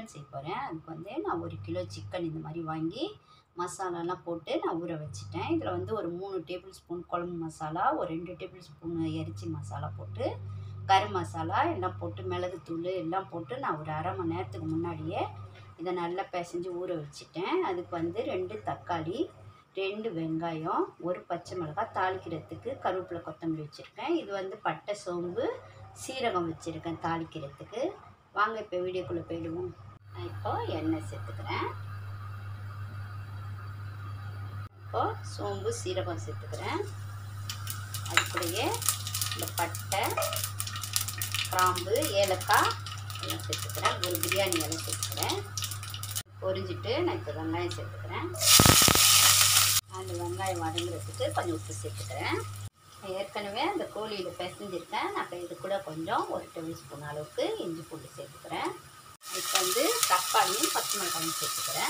chicken செய்ய போகிறேன் அதுக்கு வந்து நான் ஒரு கிலோ சிக்கன் இந்த மாதிரி வாங்கி மசாலாலாம் போட்டு நான் ஊற வச்சுட்டேன் இதில் வந்து ஒரு மூணு டேபிள் ஸ்பூன் குழம்பு மசாலா ஒரு ரெண்டு டேபிள் ஸ்பூன் இறைச்சி மசாலா போட்டு கரம் மசாலா எல்லாம் போட்டு மிளகுத்தூள் எல்லாம் போட்டு நான் ஒரு அரை மணி நேரத்துக்கு முன்னாடியே இதை நல்லா பிசைஞ்சு ஊற வச்சுட்டேன் அதுக்கு வந்து ரெண்டு தக்காளி ரெண்டு வெங்காயம் ஒரு பச்சை மிளகாய் தாளிக்கிறதுக்கு கருவேப்பிலை கொத்தமல்லி வச்சுருக்கேன் இது வந்து பட்டை சோம்பு சீரகம் வச்சுருக்கேன் தாளிக்கிறதுக்கு வாங்க இப்போ வீடியோக்குள்ளே போயிடுவோம் நான் இப்போ எண்ணெய் சேர்த்துக்கிறேன் இப்போ சோம்பு சீரகம் சேர்த்துக்கிறேன் அது கூடயே இந்த பட்டை கிராம்பு ஏலக்காய் எல்லாம் சேர்த்துக்கிறேன் ஒரு பிரியாணி எல்லாம் சேர்த்துக்கிறேன் பொரிஞ்சிட்டு நான் இப்போ வெங்காயம் சேர்த்துக்கிறேன் அந்த வெங்காயம் வதங்குறதுக்கு கொஞ்சம் உப்பு சேர்த்துக்கிறேன் நான் ஏற்கனவே அந்த கோழியில் பிசைஞ்சிருக்கேன் நான் இப்போ இது கூட கொஞ்சம் ஒரு டேபிள் ஸ்பூன் அளவுக்கு இஞ்சி பூண்டு சேர்த்துக்கிறேன் இப்போ வந்து தக்காளியும் பச்சை மிளகாயும் சேர்த்துக்கிறேன்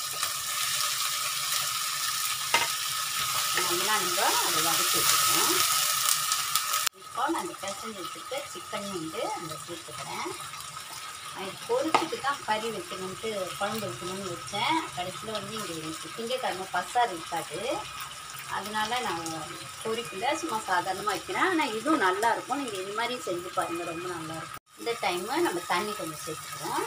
நல்லா நம்ம அதை வதக்கி வச்சுக்கிறோம் இப்போ நான் அந்த பிசைஞ்சு வச்சுட்டு சிக்கனையும் வந்து அந்த சேர்த்துக்கிறேன் அது பொரிச்சிட்டு தான் கறி வைக்கணுன்ட்டு குழம்பு வைக்கணும்னு வச்சேன் கடைசியில் வந்து இங்கே எனக்கு திங்கக்கிழமை பசார் இருக்காது அதனால நான் பொரிக்கல சும்மா சாதாரணமாக வைக்கிறேன் ஆனால் இதுவும் நல்லாயிருக்கும் நீங்கள் இது மாதிரி செஞ்சு பாருங்கள் ரொம்ப நல்லாயிருக்கும் இந்த டைமு நம்ம தண்ணி கொஞ்சம் சேர்த்துக்கிறோம்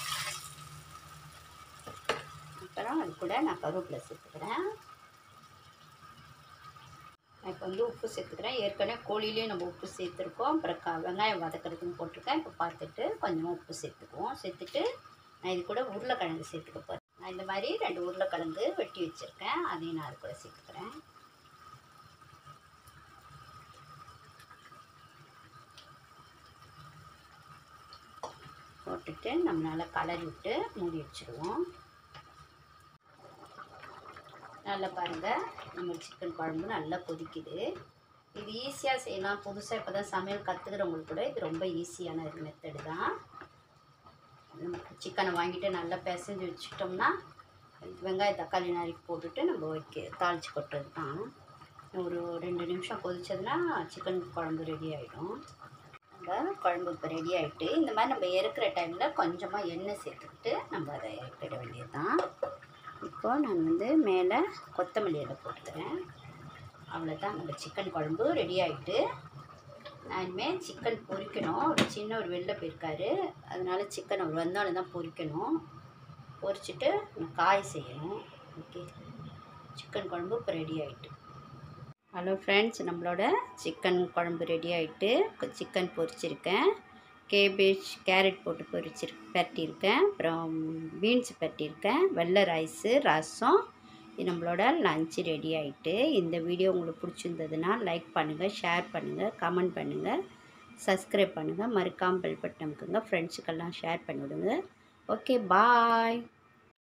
அப்புறம் அது கூட நான் கருவேப்பிலை சேர்த்துக்கிறேன் நான் இப்போ வந்து உப்பு சேர்த்துக்கிறேன் ஏற்கனவே கோழிலையும் நம்ம உப்பு சேர்த்துருக்கோம் அப்புறம் க வெங்காயம் வதக்கிறதுக்கும் போட்டிருக்கேன் இப்போ பார்த்துட்டு கொஞ்சமாக உப்பு சேர்த்துக்குவோம் சேர்த்துட்டு நான் இது கூட உருளைக்கிழங்கு சேர்த்துக்க போகிறேன் நான் இந்த மாதிரி ரெண்டு உருளைக்கிழங்கு வெட்டி வச்சுருக்கேன் அதையும் நான் அது கூட சேர்த்துக்கிறேன் போட்டுட்டு நம்ம நல்லா கலரி விட்டு மூடி வச்சுருவோம் நல்லா பாருங்கள் நம்ம சிக்கன் குழம்பு நல்லா கொதிக்குது இது ஈஸியாக செய்யலாம் புதுசாக இப்போ தான் சமையல் கற்றுக்கிறவங்களுக்கு கூட இது ரொம்ப ஈஸியான ஒரு மெத்தடு தான் நமக்கு சிக்கனை வாங்கிட்டு நல்லா பிசைஞ்சு வச்சுட்டோம்னா வெங்காய தக்காளி நறுக்கி போட்டுட்டு நம்ம வைக்க தாளித்து கொட்டுறது தான் ஒரு ரெண்டு நிமிஷம் கொதிச்சதுன்னா சிக்கன் குழம்பு ரெடி ஆகிடும் நம்ம குழம்பு இப்போ ரெடி ஆகிட்டு இந்த மாதிரி நம்ம இறக்குற டைமில் கொஞ்சமாக எண்ணெய் சேர்த்துக்கிட்டு நம்ம அதை இறக்கிட வேண்டியது தான் இப்போ நான் வந்து மேலே கொத்தமல்லி இலை போட்டுக்கிறேன் அவ்வளோதான் நம்ம சிக்கன் குழம்பு ரெடி ஆகிட்டு நான் இனிமேல் சிக்கன் பொரிக்கணும் ஒரு சின்ன ஒரு வெளில போயிருக்காரு அதனால சிக்கன் அவர் வந்தோடனே தான் பொரிக்கணும் பொரிச்சிட்டு நான் காய் செய்யணும் ஓகே சிக்கன் குழம்பு இப்போ ரெடி ஆகிட்டு ஹலோ ஃப்ரெண்ட்ஸ் நம்மளோட சிக்கன் குழம்பு ரெடி ஆகிட்டு சிக்கன் பொரிச்சிருக்கேன் கேபேஜ் கேரட் போட்டு பொரிச்சிரு பரட்டியிருக்கேன் அப்புறம் பீன்ஸ் பரட்டியிருக்கேன் வெள்ளை ரைஸு ரசம் இது நம்மளோட லஞ்சு ரெடி ஆகிட்டு இந்த வீடியோ உங்களுக்கு பிடிச்சிருந்ததுன்னா லைக் பண்ணுங்கள் ஷேர் பண்ணுங்கள் கமெண்ட் பண்ணுங்கள் சப்ஸ்கிரைப் பண்ணுங்கள் மறக்காமல் பெல் பட்டன் அமுக்குங்க ஃப்ரெண்ட்ஸுக்கெல்லாம் ஷேர் பண்ணிவிடுங்க ஓகே பாய்